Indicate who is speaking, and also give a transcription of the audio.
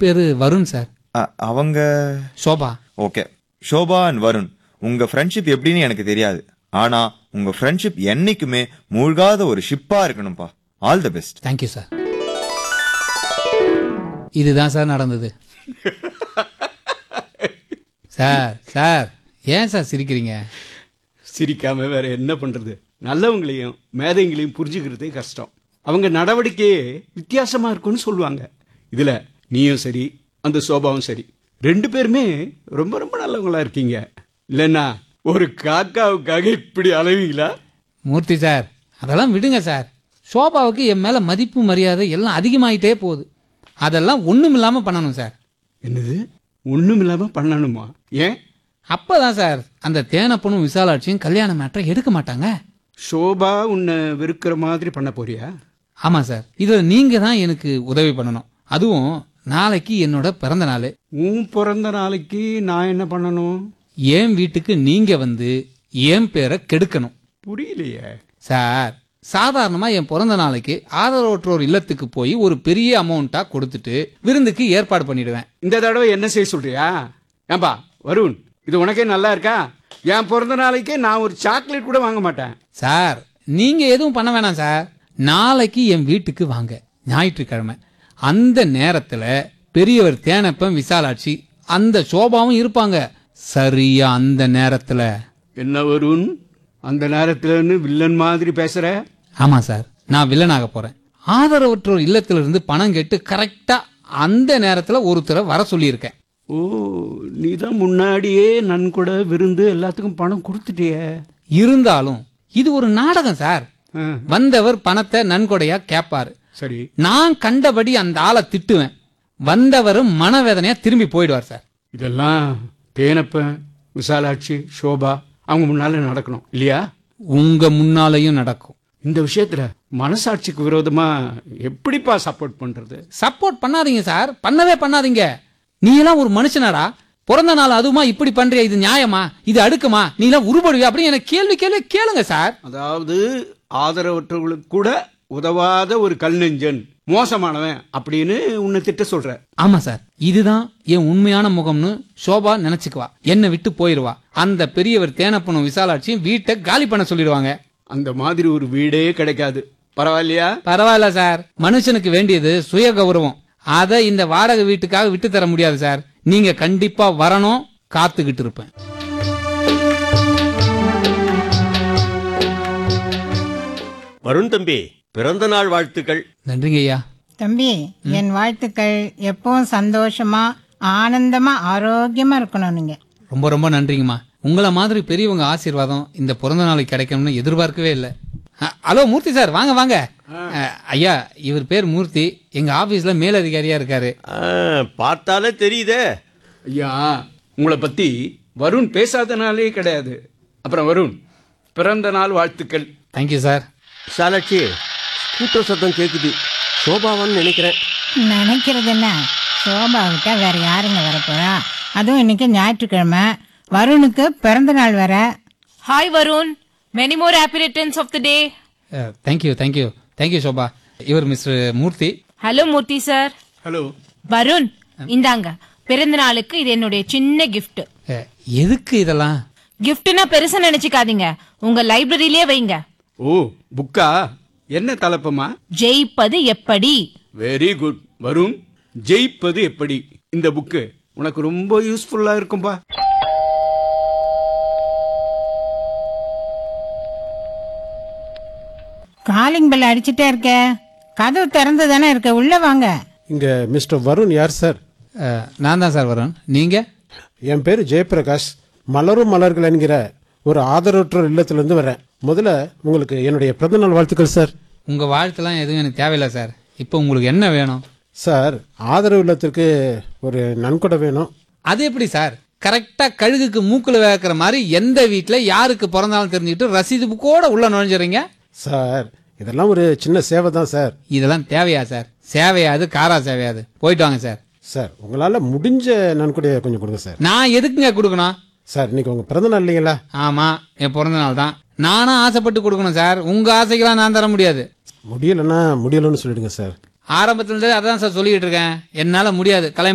Speaker 1: பேரு வருண் சார்
Speaker 2: அ- அவங்க
Speaker 1: சோபா
Speaker 2: ஓகே ஷோபா அண்ட் வருண் உங்க ஃப்ரெண்ட்ஷிப் எப்படின்னு எனக்கு தெரியாது ஆனா உங்க ஃப்ரெண்ட்ஷிப் என்னைக்குமே மூழ்காத ஒரு ஷிப்பா இருக்கணும்ப்பா all the best
Speaker 1: thank you sir இதுதான் சார் நடந்தது சார் சார் ஏன் சார் சிரிக்கிறீங்க
Speaker 3: சிரிக்காம வேற என்ன பண்றது நல்லவங்களையும் மேதைங்களையும் புரிஞ்சுக்கிறதே கஷ்டம் அவங்க நடவடிக்கையே வித்தியாசமா இருக்கும்னு சொல்லுவாங்க இதுல நீயும் சரி அந்த சோபாவும் சரி ரெண்டு பேருமே ரொம்ப ரொம்ப நல்லவங்களா இருக்கீங்க இல்லைன்னா ஒரு காக்காவுக்காக இப்படி அலைவீங்களா
Speaker 1: மூர்த்தி சார் அதெல்லாம் விடுங்க சார் சோபாவுக்கு என் மேல மதிப்பு மரியாதை எல்லாம் அதிகமாயிட்டே போகுது அதெல்லாம் ஒண்ணும் இல்லாம பண்ணணும் சார்
Speaker 3: என்னது ஒண்ணும் இல்லாம பண்ணணுமா ஏன்
Speaker 1: அப்பதான் சார் அந்த தேனப்பனும் விசாலாட்சியும் கல்யாண மேட்டரை எடுக்க மாட்டாங்க
Speaker 3: சோபா உன்னை வெறுக்கிற மாதிரி பண்ண போறியா
Speaker 1: ஆமா சார் இதுல நீங்க தான் எனக்கு உதவி பண்ணணும் அதுவும் நாளைக்கு என்னோட பிறந்த நாள்
Speaker 3: உன் பிறந்த நாளைக்கு நான் என்ன பண்ணணும்
Speaker 1: என் வீட்டுக்கு நீங்க வந்து என் பேரை கெடுக்கணும்
Speaker 3: புரியலையே
Speaker 1: சார் சாதாரணமா என் பிறந்த நாளைக்கு ஆதரவற்றோர் இல்லத்துக்கு போய் ஒரு பெரிய அமௌண்ட்டா கொடுத்துட்டு விருந்துக்கு ஏற்பாடு பண்ணிடுவேன்
Speaker 3: இந்த தடவை என்ன செய்ய சொல்றியா ஏன்பா வருண் இது உனக்கே நல்லா இருக்கா என் பிறந்த நாளைக்கே நான் ஒரு சாக்லேட் கூட வாங்க மாட்டேன்
Speaker 1: சார் நீங்க எதுவும் பண்ண வேணாம் சார் நாளைக்கு என் வீட்டுக்கு வாங்க ஞாயிற்றுக்கிழமை அந்த நேரத்துல பெரியவர் தேனப்பன் விசாலாட்சி அந்த சோபாவும் இருப்பாங்க சரியா அந்த நேரத்துல
Speaker 3: என்ன வருண் அந்த நேரத்துலன்னு வில்லன் மாதிரி பேசுற
Speaker 1: ஆமா சார் நான் வில்லனாக போறேன் ஆதரவற்றோர் இல்லத்திலிருந்து பணம் கேட்டு கரெக்டா அந்த நேரத்துல ஒருத்தரை வர சொல்லியிருக்கேன்
Speaker 3: ஓ நீ தான் முன்னாடியே நன்கொட விருந்து எல்லாத்துக்கும் பணம் கொடுத்துட்டியே
Speaker 1: இருந்தாலும் இது ஒரு நாடகம் சார்
Speaker 3: ஆ,
Speaker 1: வந்தவர் பணத்தை நன்கொடையா கேட்பாரு
Speaker 3: சரி
Speaker 1: நான் கண்டபடி அந்த ஆளை திட்டுவேன் வந்தவரும் மனவேதனையா திரும்பி போயிடுவார் சார்
Speaker 3: இதெல்லாம் தேனப்பன் விசாலாட்சி சோபா அவங்க முன்னால நடக்கணும் இல்லையா
Speaker 1: உங்க முன்னாலையும் நடக்கும்
Speaker 3: இந்த விஷயத்துல மனசாட்சிக்கு விரோதமா எப்படிப்பா சப்போர்ட் பண்றது
Speaker 1: சப்போர்ட் பண்ணாதீங்க சார் பண்ணவே பண்ணாதீங்க நீ எல்லாம் ஒரு மனுஷனாடா பிறந்த நாள் அதுவுமா இப்படி பண்றியா இது நியாயமா இது அடுக்குமா நீ எல்லாம் உருப்படுவியா அப்படின்னு எனக்கு கேள்வி கேள்வி கேளுங்க சார்
Speaker 3: அதாவது ஆதரவற்றவர்களுக்கு கூட உதவாத ஒரு கல் நெஞ்சன் மோசமானவன் அப்படின்னு உன்னை திட்ட சொல்ற
Speaker 1: ஆமா சார் இதுதான் என் உண்மையான முகம்னு சோபா நினைச்சுக்குவா என்னை விட்டு போயிருவா அந்த பெரியவர் தேனப்பனும் விசாலாட்சியும் வீட்டை காலி பண்ண சொல்லிடுவாங்க
Speaker 3: அந்த மாதிரி ஒரு வீடே கிடைக்காது பரவாயில்லையா
Speaker 1: பரவாயில்ல சார் மனுஷனுக்கு வேண்டியது சுய கௌரவம் அதை இந்த வாடகை வீட்டுக்காக விட்டு தர முடியாது சார் நீங்க கண்டிப்பா வரணும் காத்துக்கிட்டு இருப்பேன்
Speaker 4: வருண் தம்பி பிறந்த நாள் வாழ்த்துக்கள்
Speaker 1: நன்றிங்க ஐயா
Speaker 5: தம்பி என் வாழ்த்துக்கள் எப்பவும் சந்தோஷமா ஆனந்தமா ஆரோக்கியமா இருக்கணும் நீங்க
Speaker 1: ரொம்ப ரொம்ப நன்றிங்கம்மா உங்கள மாதிரி பெரியவங்க ஆசீர்வாதம் இந்த பிறந்த நாளைக்கு கிடைக்கும்னு எதிர்பார்க்கவே இல்லை அ- ஹலோ மூர்த்தி சார் வாங்க வாங்க அ, ஐயா இவர் பேர் மூர்த்தி எங்க ஆபீஸ்ல மேலதிகாரியா இருக்காரு
Speaker 4: ஆ, பார்த்தாலே தெரியுதே
Speaker 3: ஐயா உங்களை பத்தி வருண் பேசாதனாலே கிடையாது அப்புறம் வருண் பிறந்த நாள் வாழ்த்துக்கள்
Speaker 1: தேங்க்யூ சார்
Speaker 4: சாலாட்சி ஸ்கூட்டர் சத்தம் கேக்குது சோபாவான்னு நினைக்கிறேன்
Speaker 5: நினைக்கிறது என்ன சோபா விட்டா வேற யாருங்க வரப்போறா அதுவும் இன்னைக்கு ஞாயிற்றுக்கிழமை வருணுக்கு பிறந்த நாள் வேற
Speaker 6: Hi Varun. Many more happy returns of the day.
Speaker 1: Thank you thank you thank you Shoba இவர் mister Murthy
Speaker 6: Hello Murthy sir.
Speaker 3: Hello
Speaker 6: Varun இந்தாங்க பிறந்த நாளுக்கு இது என்னுடைய சின்ன gift
Speaker 1: அ, எதுக்கு இதெல்லாம்
Speaker 6: கிஃப்ட்னா பெருசா நினைச்சுக்காதீங்க உங்க லைப்ரரியிலே வைங்க
Speaker 3: ஓ புக்கா என்ன தலைப்பமா
Speaker 6: ஜெயிப்பது எப்படி
Speaker 3: வெரி குட் வருண் ஜெயிப்பது எப்படி இந்த புக்கு உனக்கு ரொம்ப யூஸ்ஃபுல்லா இருக்கும்பா
Speaker 5: காலிங் பெல் அடிச்சுட்டே இருக்க கதவு திறந்து தானே இருக்க உள்ள வாங்க
Speaker 7: இங்க மிஸ்டர் வருண் யார் சார்
Speaker 1: அ, நான் தான் சார் வரேன் நீங்க
Speaker 7: என் பேர் ஜெயபிரகாஷ் மலரும் மலர்கள் என்கிற ஒரு ஆதரவற்றோர் இல்லத்திலிருந்து வரேன் முதல்ல உங்களுக்கு என்னுடைய பிறந்தநாள் வாழ்த்துக்கள் சார்
Speaker 1: உங்க வாழ்த்துலாம் எதுவும் எனக்கு தேவையில்லை சார் இப்போ உங்களுக்கு என்ன வேணும்
Speaker 7: சார் ஆதரவு இல்லத்திற்கு ஒரு நன்கொடை வேணும்
Speaker 1: அது எப்படி சார் கரெக்டா கழுகுக்கு மூக்குல வேக்கிற மாதிரி எந்த வீட்ல யாருக்கு பிறந்தாலும் தெரிஞ்சுக்கிட்டு ரசீது புக்கோட உள்ள நுழைஞ்சுறீங்க
Speaker 7: சார் இதெல்லாம் ஒரு சின்ன சேவை தான் சார்
Speaker 1: இதெல்லாம் தேவையா சார் சேவையாது காரா சேவையாது போயிட்டு வாங்க சார்
Speaker 7: சார் உங்களால முடிஞ்ச நன்கொடையை கொஞ்சம் கொடுங்க சார்
Speaker 1: நான் எதுக்குங்க கொடுக்கணும்
Speaker 7: சார் இன்னைக்கு உங்க பிறந்த நாள் இல்லைங்களா
Speaker 1: ஆமா என் பிறந்த நாள் தான் நானும் ஆசைப்பட்டு கொடுக்கணும் சார் உங்க ஆசைக்கெல்லாம் நான் தர முடியாது
Speaker 7: முடியலன்னா முடியலன்னு சொல்லிடுங்க சார்
Speaker 1: ஆரம்பத்துல இருந்தே அதான் சார் சொல்லிட்டு இருக்கேன் என்னால முடியாது கிளம்பி